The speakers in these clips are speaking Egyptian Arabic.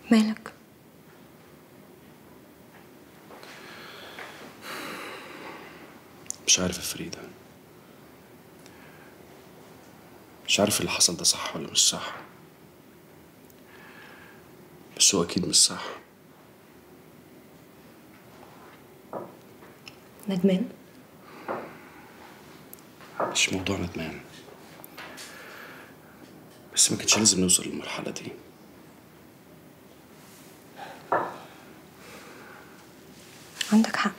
مالك مش عارف يا فريدة مش عارف اللي حصل ده صح ولا مش صح بس هو أكيد مش صح ندمان مش موضوع ندمان بس ما كانش لازم نوصل للمرحلة دي عندك حق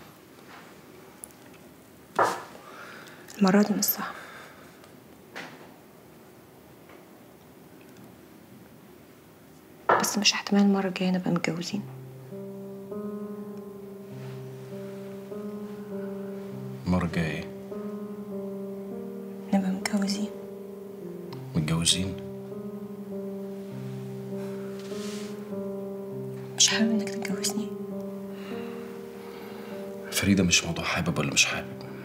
المرة دي مش صح بس مش احتمال المرة الجاية نبقى متجوزين المرة الجاية نبقى متجوزين متجوزين مش حابب انك تتجوزني فريدة مش موضوع حابب ولا مش حابب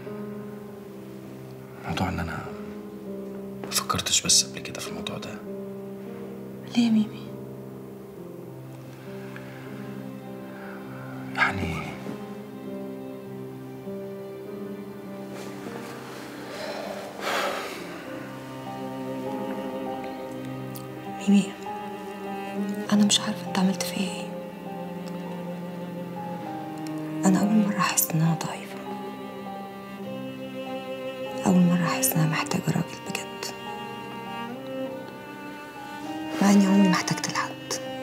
موضوع ان انا ما فكرتش بس قبل كده في الموضوع ده ليه يا ميمي يعني ميمي انا مش عارفه انت عملت فيا ايه انا اول مره احس ان انا ضعيفه اول مره احس ان انا محتاجه راجل بجد مع اني عمري ما احتجت لحد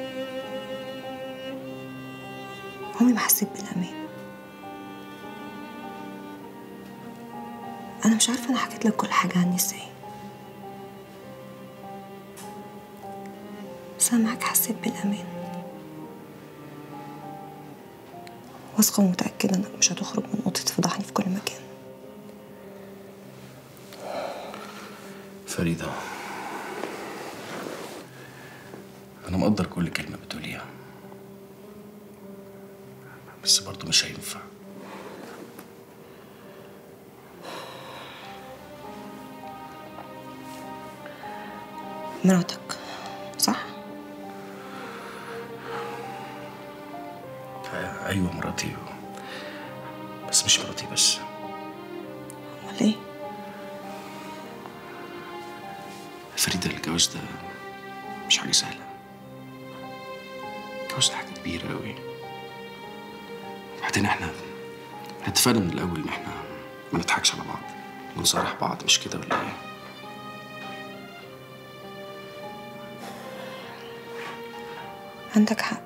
عمري ما حسيت بالامان انا مش عارفه انا حكيت لك كل حاجه عني ازاي بس انا معاك حسيت بالامان واثقه ومتاكده انك مش هتخرج من اوضتي تفضحني في كل مكان فريدة أنا مقدر كل كلمة بتقوليها بس برضه مش هينفع مراتك صح آه، أيوة مراتي بس مش مراتي بس امال ايه فريدة الجواز ده مش حاجة سهلة الجواز ده حاجة كبيرة أوي بعدين احنا احنا اتفقنا من الأول إن احنا ما نضحكش على بعض ونصارح بعض مش كده ولا إيه؟ عندك حق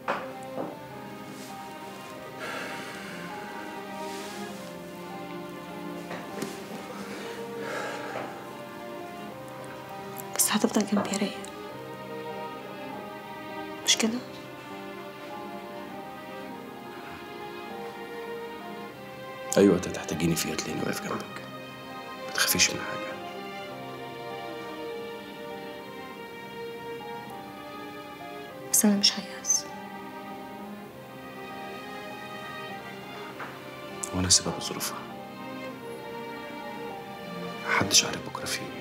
بس هتفضل جنبي يا رايق مش كده أي وقت هتحتاجيني فيه هتلاقيني واقف جنبك ما تخافيش من حاجة بس انا مش هيأس وأنا سبب ظروفها محدش عارف بكرة فيه إيه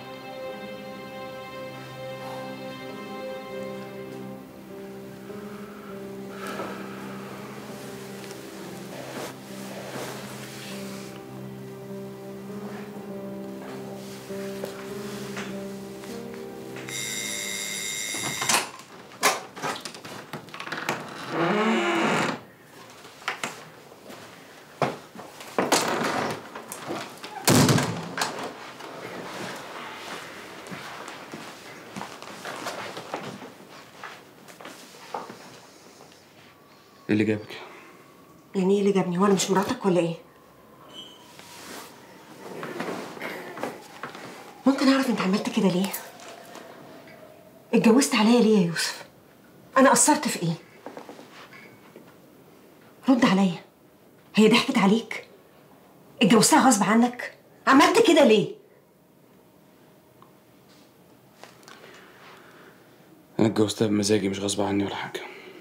إيه اللي جابك؟ يعني ايه اللي جابني وانا مش مراتك ولا ايه ممكن اعرف انت عملت كده ليه اتجوزت عليا ليه يا يوسف انا قصرت في ايه رد عليا هي ضحكت عليك اتجوزتها غصب عنك عملت كده ليه أنا اتجوزتها بمزاجي مش غصب عني ولا حاجة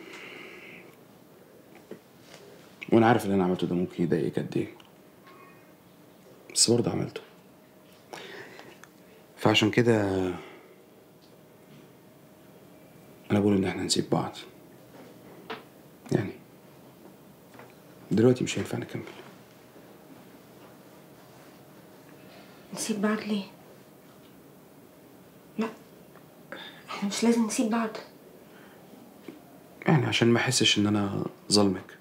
وأنا عارف اللي أنا عملته ده ممكن يضايقك قد إيه بس برضه عملته فعشان كده أنا بقول إن إحنا نسيب بعض دلوقتي مش هينفع نكمل نسيب بعض ليه لا احنا مش لازم نسيب بعض يعني عشان ما احسش ان انا ظلمك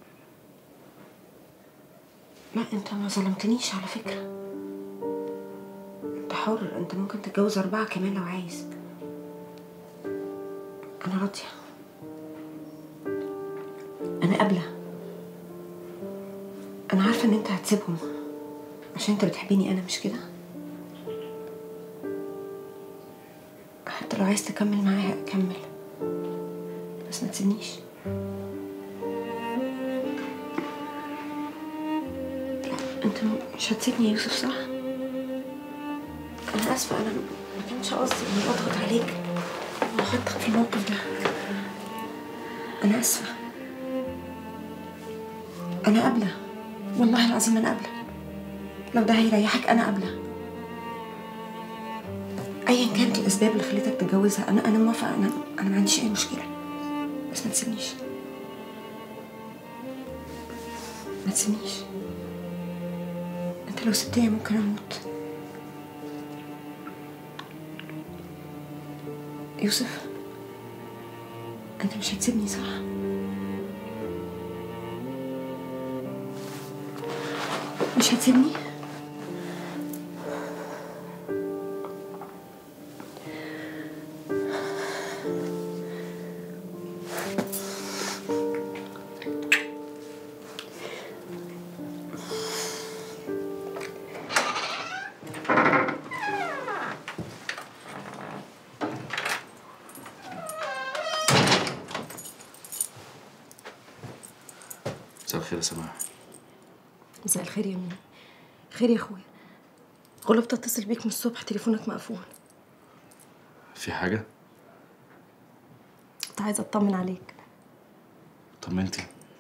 لا انت ما ظلمتنيش على فكرة انت حر انت ممكن تتجوز اربعة كمان لو عايز انا راضية انا قابلة انا عارفة ان انت هتسيبهم عشان انت بتحبيني انا مش كده حتى لو عايز تكمل معايا كمل بس ما تسيبنيش لا انت مش هتسيبني يا يوسف صح انا اسفه انا ما كانش قصدي اني اضغط عليك واحطك في الموقف ده انا اسفه انا قابله والله العظيم انا قابله لو ده هيريحك انا قابله ايا كانت الاسباب اللي خلتك تتجوزها انا انا موافقه انا انا ما عنديش اي مشكله بس ما تسيبنيش ما تسيبنيش انت لو سبتني ممكن اموت يوسف انت مش هتسيبني صح مش هتسيبني مساء الخير يا سماح مساء الخير يا ميمي خير يا اخويا غلبت اتصل بيك من الصبح تليفونك مقفول في حاجه كنت عايزه اطمن عليك طمنتي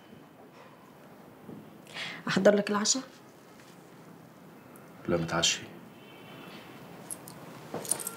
احضر لك العشاء لا متعشي